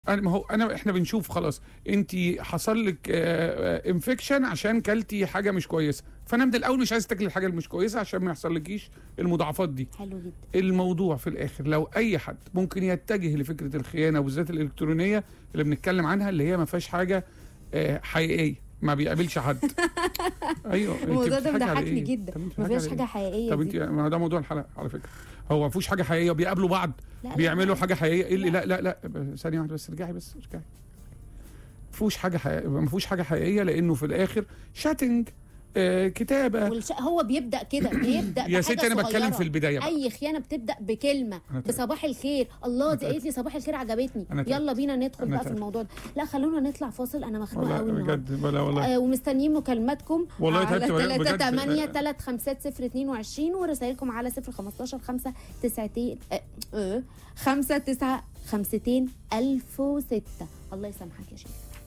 أنا ما هو انا احنا بنشوف خلاص انت حصل لك انفكشن عشان كلتي حاجه مش كويسه فانا من الاول مش عايز تاكلي الحاجه اللي مش كويسه عشان ما يحصلكيش المضاعفات دي حلو جدا الموضوع في الاخر لو اي حد ممكن يتجه لفكره الخيانه وبالذات الالكترونيه اللي بنتكلم عنها اللي هي ما فيهاش حاجه آه، حقيقيه ما بيقابلش حد ايوه أنت الموضوع ده بتضحكي على مضحكني إيه؟ جدا طب أنت ما بتضحكي فيهاش على حاجه إيه؟ حقيقيه طب دي. انت ما ده موضوع الحلقه على فكره هو ما فيهوش حاجه حقيقيه بيقابلوا بعض لا، لا، بيعملوا لا. حاجه حقيقيه ايه اللي لا لا لا ثانيه واحده بس ارجعي بس ارجعي ما فيهوش حاجه حقيقيه ما فيهوش حاجه حقيقيه لانه في الاخر شاتنج آه كتابه والش... هو بيبدا كده بيبدا يا ستي بحاجة انا بتكلم صغيرة. في البدايه بقى. اي خيانه بتبدا بكلمه أنا تعبت. بصباح الخير الله دي تعبت. قالت لي صباح الخير عجبتني أنا تعبت. يلا بينا ندخل أنا بقى في تعبت. الموضوع ده لا خلونا نطلع فاصل انا مخنوقه قوي والله النهارده بجد ولا والله آه ومستنيين مكالماتكم والله على تعبت بجد- 3 بجد. 8 3 5 0 22 ورسائلكم على 0 15 5 9 5 9 5 1006 الله يسامحك يا شيخ